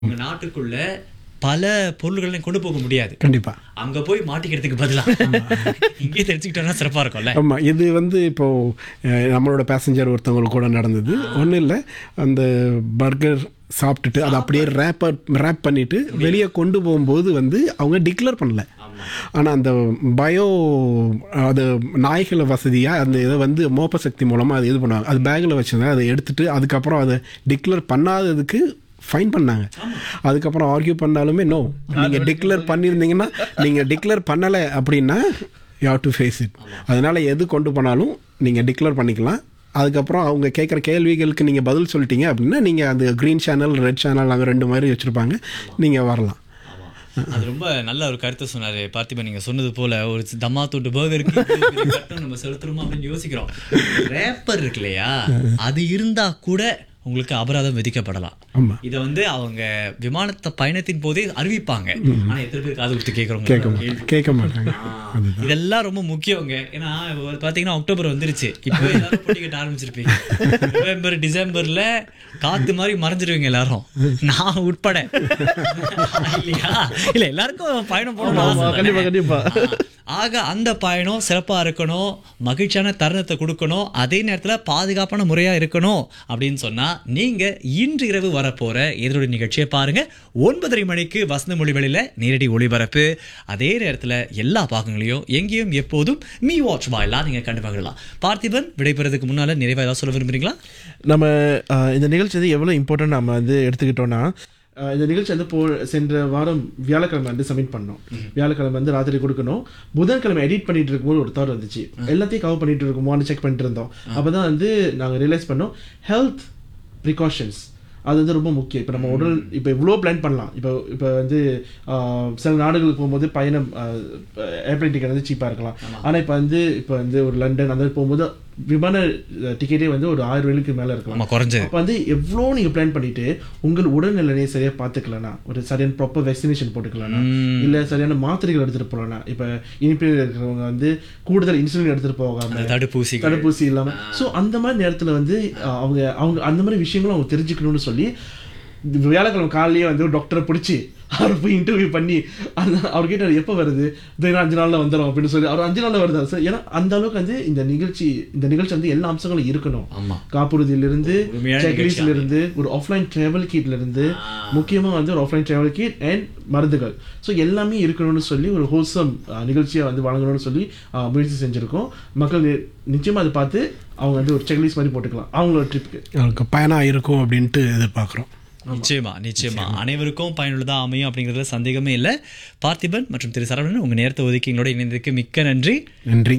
உங்க நாட்டுக்குள்ள பல பொருள்களை கொண்டு போக முடியாது கண்டிப்பா அங்க போய் மாட்டிக்கிறதுக்கு பதிலா இங்கே தெரிஞ்சுக்கிட்டோம்னா சிறப்பா இருக்கும்ல ஆமா இது வந்து இப்போ அஹ், நம்மளோட பேசஞ்சர் ஒருத்தவங்களுக்கு கூட நடந்தது ஒன்றும் இல்லை அந்த பர்கர் சாப்பிட்டுட்டு அதை அப்படியே ரேப் ரேப் பண்ணிட்டு வெளியே கொண்டு போகும்போது வந்து அவங்க டிக்ளேர் பண்ணல ஆனால் அந்த பயோ அது நாய்களை வசதியாக அந்த இதை வந்து மோப்ப சக்தி மூலமாக அது இது பண்ணுவாங்க அது பேக்கில் வச்சுருந்தா அதை எடுத்துட்டு அதுக்கப்புறம் அதை டிக்ளேர் பண்ணாததுக்கு ஃபைன் பண்ணாங்க அதுக்கப்புறம் ஆர்கியூ பண்ணாலுமே நோ நீங்கள் டிக்ளேர் பண்ணியிருந்தீங்கன்னா நீங்கள் டிக்ளேர் பண்ணலை அப்படின்னா you have to face it அதனால எது கொண்டு போனாலும் நீங்கள் டிக்ளேர் பண்ணிக்கலாம் அதுக்கப்புறம் அவங்க கேட்குற கேள்விகளுக்கு நீங்கள் பதில் சொல்லிட்டீங்க அப்படின்னா நீங்கள் அந்த க்ரீன் சேனல் ரெட் சேனல் அங்கே ரெண்டு மாதிரி வச்சுருப்பாங்க நீங்கள் வரலாம் அது ரொம்ப நல்ல ஒரு கருத்தை சொன்னாரு பார்த்திபன் நீங்க சொன்னது போல ஒரு தம்மா தொட்டு பர்கருக்கு இவ்வளவு பெரிய கட்டணம் நம்ம செலுத்துறோமா அப்படின்னு யோசிக்கிறோம் ரேப்பர் இருக்கு இல்லையா அது இருந்தா கூட உங்களுக்கு அபராதம் விதிக்கப்படலாம் ஆமா. இத வந்து அவங்க விமானத்தை பயணத்தின் போதே அறிவிப்பாங்க ஆனா எத்தனை பேர் காது கொடுத்து கேட்க கேட்கறோம் மாட்டாங்க கேட்க மாட்டாங்க இதெல்லாம் ரொம்ப முக்கியங்க ஏன்னா இப்ப பாத்தீங்கன்னா அக்டோபர் வந்துருச்சு இப்போ எல்லாரும் போட்டி கட்ட ஆரம்பிச்சிருப்பீங்க நவம்பர் டிசம்பர்ல காத்து மாதிரி மறைஞ்சிருவீங்க எல்லாரும் நான் உட்பட இல்லையா இல்ல எல்லாருக்கும் பயணம் போகணும் கண்டிப்பா கண்டிப்பா ஆக அந்த பயணம் சிறப்பா இருக்கணும் மகிழ்ச்சியான தருணத்தை கொடுக்கணும் அதே நேரத்துல பாதுகாப்பான முறையா இருக்கணும் அப்படின்னு சொன்னா நீங்க இன்று இரவு வரப்போற எதிரொலி நிகழ்ச்சியை பாருங்க ஒன்பதரை மணிக்கு வசந்த மொழிகளில நேரடி ஒளிபரப்பு அதே நேரத்துல எல்லா பாகங்களையும் எங்கேயும் எப்போதும் மீ வாட்ச் வாயிலா நீங்க கண்டு மகிழலாம் பார்த்திபன் விடைபெறதுக்கு முன்னால நிறைவா ஏதாவது சொல்ல விரும்புறீங்களா நம்ம அஹ், இந்த நிகழ்ச்சி வந்து எவ்வளோ இம்பார்ட்டன்ட் நம்ம வந்து எடுத்துக்கிட்டோம்னா அஹ், இந்த நிகழ்ச்சி வந்து போ சென்ற வாரம் வியாழக்கிழமை வந்து சப்மிட் பண்ணோம் வியாழக்கிழமை வந்து ராத்திரி கொடுக்கணும் புதன்கிழமை எடிட் பண்ணிட்டு இருக்கும்போது ஒரு தவறு வந்துச்சு எல்லாத்தையும் கவர் பண்ணிட்டு இருக்குமோன்னு செக் பண்ணிட்டு இருந்தோம் அப்பதான் வந்து நாங்கள் ரியலைஸ் பண்ணோம் ஹெல்த் ப்ரிகாஷன்ஸ் அது வந்து ரொம்ப முக்கியம் இப்போ நம்ம உடல் இப்போ இவ்வளோ பிளான் பண்ணலாம் இப்போ இப்போ வந்து ஆஹ், சில நாடுகளுக்கு போகும்போது பயணம் ஏர்பிளைன் டிக்கெட் வந்து சீப்பாக இருக்கலாம் ஆனால் இப்போ வந்து இப்போ வந்து ஒரு லண்டன் அந்த மாதிரி போகும்போது விமான டிக்கெட்டே வந்து ஒரு ஆயிரம் ரூபாய்க்கு மேலே இருக்கலாம் ஆமா குறைஞ்சது அப்போ வந்து எவ்வளோ நீங்கள் பிளான் பண்ணிட்டு உங்கள் உடல்நிலையை சரியாக பார்த்துக்கலனா ஒரு சரியான ப்ராப்பர் வேக்சினேஷன் போட்டுக்கலனா இல்லை சரியான மாத்திரைகள் எடுத்துகிட்டு போகலனா இப்போ இனிப்பில் இருக்கிறவங்க வந்து கூடுதல் இன்சுலின் எடுத்துகிட்டு போகாம அந்த தடுப்பூசிகள் தடுப்பூசி இல்லாம சோ அந்த மாதிரி நேரத்துல வந்து அஹ், அவங்க அவங்க அந்த மாதிரி விஷயங்களும் அவங்க தெரிஞ்சுக்கணும்னு சொல்லி இந்த வியாழக்கிழமை காலையிலேயே வந்து ஒரு டாக்டரை பிடிச்சி அவரை போய் இன்டர்வியூ பண்ணி அந்த அவர் கேட்டார் எப்போ வருது இதோ இன்னும் அஞ்சு நாள்ல வந்துடும் அப்படின்னு சொல்லி அவர் அஞ்சு நாள்ல வருதா சார் ஏன்னா அந்த அளவுக்கு வந்து இந்த நிகழ்ச்சி இந்த நிகழ்ச்சி வந்து எல்லா அம்சங்களும் இருக்கணும் ஆமா காப்புறுதியிலிருந்து உண்மையான செக்லிஸ்ட்ல இருந்து ஒரு ஆஃப்லைன் டிராவல் கிட்ல இருந்து முக்கியமா வந்து ஒரு ஆஃப்லைன் டிராவல் கிட் அண்ட் மருந்துகள் ஸோ எல்லாமே இருக்கணும்னு சொல்லி ஒரு ஹோல்சம் நிகழ்ச்சியை வந்து வழங்கணும்னு சொல்லி அஹ், முயற்சி செஞ்சிருக்கோம் மக்கள் நி- நிச்சயமா அதை பார்த்து அவங்க வந்து ஒரு செக்லிஸ்ட் மாதிரி போட்டுக்கலாம் அவங்களோட ட்ரிப்புக்கு அவங்களுக்கு பயனாக இருக்கும் அப்படின்ட்டு எதிர்பார்க்குறோம் நிச்சயமா நிச்சயமா அனைவருக்கும் பயனுள்ளதா அமையும் அப்படிங்கிறதுல சந்தேகமே இல்லை பார்த்திபன் மற்றும் திரு சரவணன் உங்க நேரத்தை ஒதுக்கி எங்களோட இணைந்ததுக்கு மிக்க நன்றி நன்றி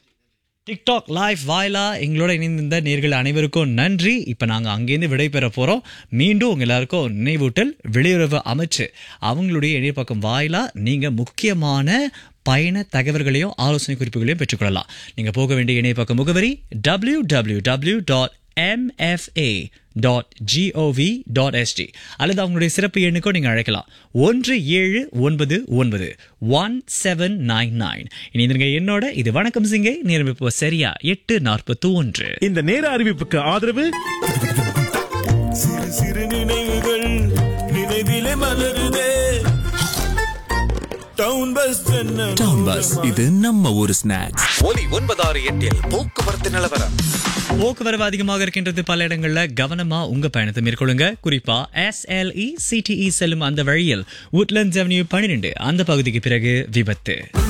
டிக்டாக் லைவ் வாயிலா எங்களோட இணைந்திருந்த நேர்கள் அனைவருக்கும் நன்றி இப்போ நாங்கள் அங்கேருந்து விடைபெற போகிறோம் மீண்டும் உங்க எல்லாருக்கும் நினைவூட்டல் வெளியுறவு அமைச்சு அவங்களுடைய இணையப்பக்கம் வாயிலா நீங்கள் முக்கியமான பயண தகவல்களையும் ஆலோசனை குறிப்புகளையும் பெற்றுக்கொள்ளலாம் நீங்கள் போக வேண்டிய இணையப்பக்க முகவரி W W W dot MFA dot GOV dot SD அல்லது அவங்களுடைய சிறப்பு எண்ணுக்கோ நீங்கள் அழைக்கலாம் ஒன்று ஏழு ஒன்பது ஒன்பது ஒன் செவன் நைன் நைன் இணைந்திருங்க என்னோட இது வணக்கம் சிங்கை நேரம் இப்போ சரியா எட்டு நாற்பத்தி ஒன்று இந்த நேர அறிவிப்புக்கு ஆதரவு சிறு சிறு நினைவுகள் நினைவிலே மலருதே டவுன் பஸ் டவுன் பஸ் இது நம்ம ஊர் ஸ்நாக்ஸ் ஒலி ஒன்பதாறு எட்டில் போக்குவரத்து நிலவரம் போக்குவரவு அதிகமாக இருக்கின்றது பல இடங்கள்ல கவனமா உங்க பயணத்தை மேற்கொள்ளுங்க குறிப்பா எஸ்எல்இ சிடிஇ செல்லும் அந்த வழியில் உட்லண்ட்ஸ் அவென்யூ பன்னிரெண்டு அந்த பகுதிக்கு பிறகு விபத்து